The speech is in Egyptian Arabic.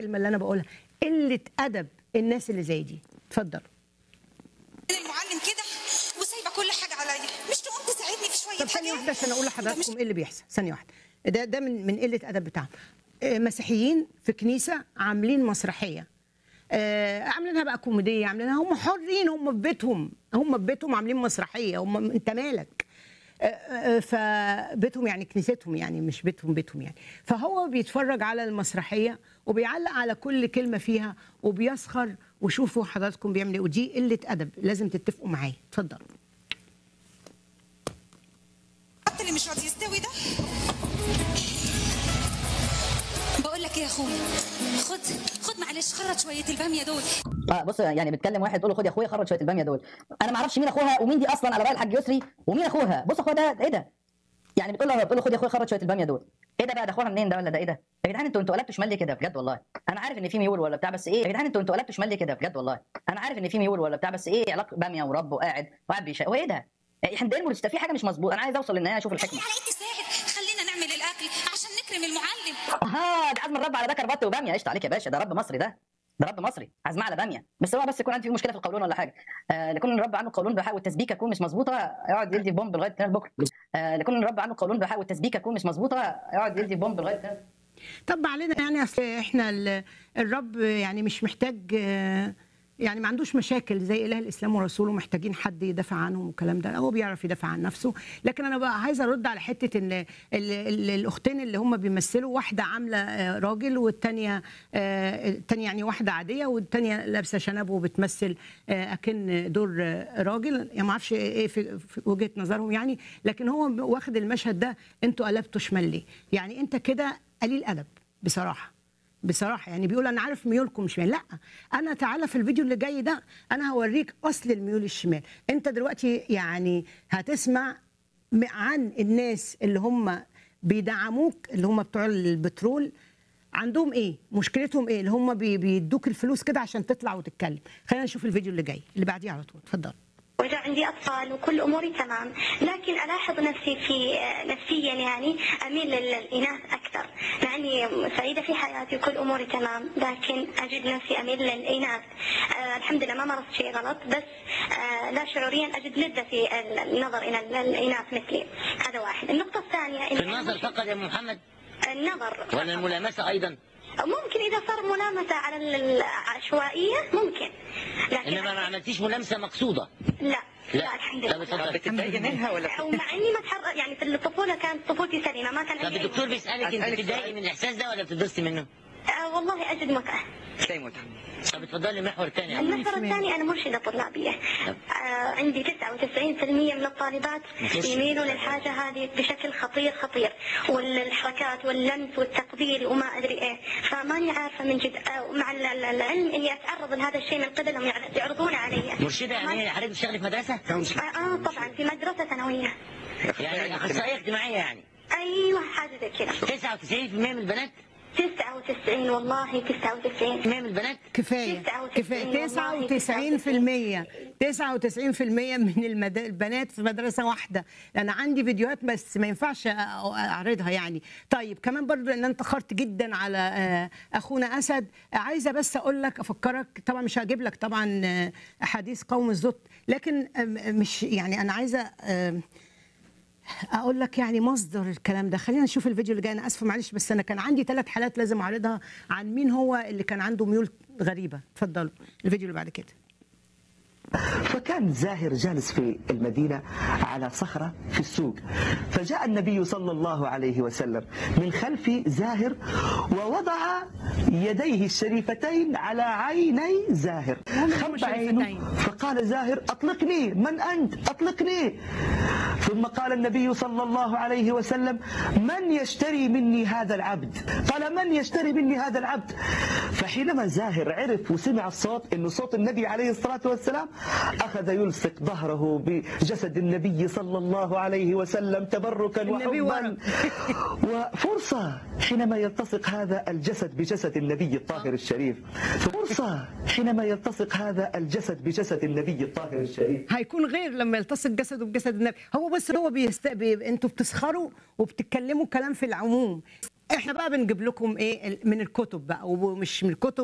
الكلمه اللي انا بقولها قله ادب الناس اللي زي دي اتفضل المعلم كده وسايبه كل حاجه عليا مش تقوم تساعدني في شويه طب ثانيه حاجات؟ واحده عشان اقول ده مش لحضراتكم ايه اللي بيحصل ثانيه واحده ده ده من من قله ادب بتاعهم آه، مسيحيين في كنيسه عاملين مسرحيه آه، عاملينها بقى كوميديه عاملينها هم حرين هم في بيتهم هم في بيتهم عاملين مسرحيه هم انت مالك آه، آه، فبيتهم يعني كنيستهم يعني مش بيتهم بيتهم يعني فهو بيتفرج على المسرحيه وبيعلق على كل كلمه فيها وبيسخر وشوفوا حضراتكم بيعمل ايه ودي قله ادب لازم تتفقوا معايا اتفضل الخط اللي مش راضي يستوي ده بقول لك ايه يا اخويا خد خد معلش خرج شويه الباميه دول اه بص يعني بتكلم واحد تقول له خد يا اخويا خرج شويه الباميه دول انا ما اعرفش مين اخوها ومين دي اصلا على راي الحاج يسري ومين اخوها بص اخوها ده ايه ده يعني بتقول له بتقول له خد يا اخويا خرج شويه الباميه دول ايه ده بقى ده اخوها منين ده ولا ده ايه ده يا جدعان انتوا انتوا قلبتوا شمال ليه كده بجد والله انا عارف ان في ميول ولا بتاع بس ايه يا جدعان انتوا انتوا قلبتوا شمال ليه كده بجد والله انا عارف ان في ميول ولا بتاع بس ايه علاقه باميه ورب وقاعد وقاعد بيشا وايه ده احنا ده المولد في حاجه مش مظبوط انا عايز اوصل للنهايه اشوف الحكمه عليك تساعد خلينا نعمل الاكل عشان نكرم المعلم اه ده عزم الرب على ده كربات وباميه قشطه عليك يا باشا ده رب مصري ده ده رب مصري عزمه على باميه بس هو بس يكون عندي فيه مشكله في القولون ولا حاجه آه لكون الرب عنده قولون بحق والتسبيكه تكون مش مظبوطه يقعد يدي بومب لغايه تاني بكره آه لكون الرب عنده قولون بحق والتسبيكه تكون مش مظبوطه يقعد يدي بومب لغايه تاني طب علينا يعني اصل احنا ال- الرب يعني مش محتاج آه، يعني ما عندوش مشاكل زي اله الاسلام ورسوله محتاجين حد يدافع عنهم والكلام ده هو بيعرف يدافع عن نفسه لكن انا بقى عايزه ارد على حته ان ال- ال- الاختين اللي هم بيمثلوا واحده عامله آه، راجل والثانيه الثانيه يعني واحده عاديه والثانيه لابسه شنب وبتمثل آه، اكن دور آه، راجل يعني ما اعرفش ايه في في وجهه نظرهم يعني لكن هو واخد المشهد ده انتوا قلبتوا شمال ليه يعني انت كده قليل ادب بصراحه بصراحه يعني بيقول انا عارف ميولكم شمال لا انا تعالى في الفيديو اللي جاي ده انا هوريك اصل الميول الشمال انت دلوقتي يعني هتسمع م- عن الناس اللي هم بيدعموك اللي هم بتوع البترول عندهم ايه مشكلتهم ايه اللي هم بي- بيدوك الفلوس كده عشان تطلع وتتكلم خلينا نشوف الفيديو اللي جاي اللي بعديه على طول اتفضل وجاء عندي أطفال وكل أموري تمام لكن ألاحظ نفسي في نفسيا يعني أميل للإناث أكثر مع أني سعيدة في حياتي وكل أموري تمام لكن أجد نفسي أميل للإناث آه الحمد لله ما مارست شيء غلط بس آه لا شعوريا أجد لذة في النظر إلى الإناث مثلي هذا واحد النقطة الثانية في إني النظر فقط يا أم محمد النظر ولا الملامسة أيضا ممكن إذا صار ملامسة على العشوائية ممكن لكن إنما ما عملتيش ملامسة مقصودة لا لا, لا الحمد طب لله اتفضل بتتضايقي منها ولا ومع اني ما تحرك يعني في الطفوله كانت طفولتي سليمه ما كان طب عندي أي الدكتور مشكلة. بيسألك أنت أسألك بتتضايقي سؤال. من الإحساس ده ولا بتتبسطي منه؟ آه والله اجد متعه تلاقي متعة طب اتفضلي محور تاني المحور الثاني انا مرشده طلابيه آه عندي 99% من الطالبات يميلوا للحاجه هذه بشكل خطير خطير والحركات واللمس والتقبيل وما ادري ايه فماني عارفه من جد آه مع ال- ال- العلم اني اتعرض لهذا الشيء من قبلهم يع- يعرضون علي مرشدة يعني حضرتك بتشتغلي في مدرسة؟ آه, اه طبعا في مدرسه ثانويه يعني أخصائية اجتماعية يعني ايوه حاجه زي كده 99% من البنات 99 والله 99 من البنات كفايه 99 كفايه 99% 99% من المد... البنات في مدرسه واحده انا عندي فيديوهات بس ما ينفعش أ- اعرضها يعني طيب كمان برضو ان انت خرت جدا على آه، اخونا اسد عايزه بس اقول لك افكرك طبعا مش هجيب لك طبعا آه، احاديث قوم الزط لكن آم، مش يعني انا عايزه آم، اقول لك يعني مصدر الكلام ده خلينا نشوف الفيديو اللي جاي انا اسفه معلش بس انا كان عندي ثلاث حالات لازم اعرضها عن مين هو اللي كان عنده ميول غريبه اتفضلوا الفيديو اللي بعد كده فكان زاهر جالس في المدينة على صخرة في السوق فجاء النبي صلى الله عليه وسلم من خلف زاهر ووضع يديه الشريفتين على عيني زاهر هم خب شريفتين. عينه فقال زاهر أطلقني من أنت أطلقني ثم قال النبي صلى الله عليه وسلم من يشتري مني هذا العبد قال من يشتري مني هذا العبد فحينما زاهر عرف وسمع الصوت انه صوت النبي عليه الصلاة والسلام اخذ يلصق ظهره بجسد النبي صلى الله عليه وسلم تبركا النبي وحبا وفرصة حينما يلتصق هذا الجسد بجسد النبي الطاهر الشريف فرصة حينما يلتصق هذا الجسد بجسد النبي الطاهر الشريف هيكون غير لما يلتصق جسده بجسد النبي هو بس هو بيست... بي... انتوا بتسخروا وبتتكلموا كلام في العموم احنا بقى بنجيب لكم ايه من الكتب بقى ومش من الكتب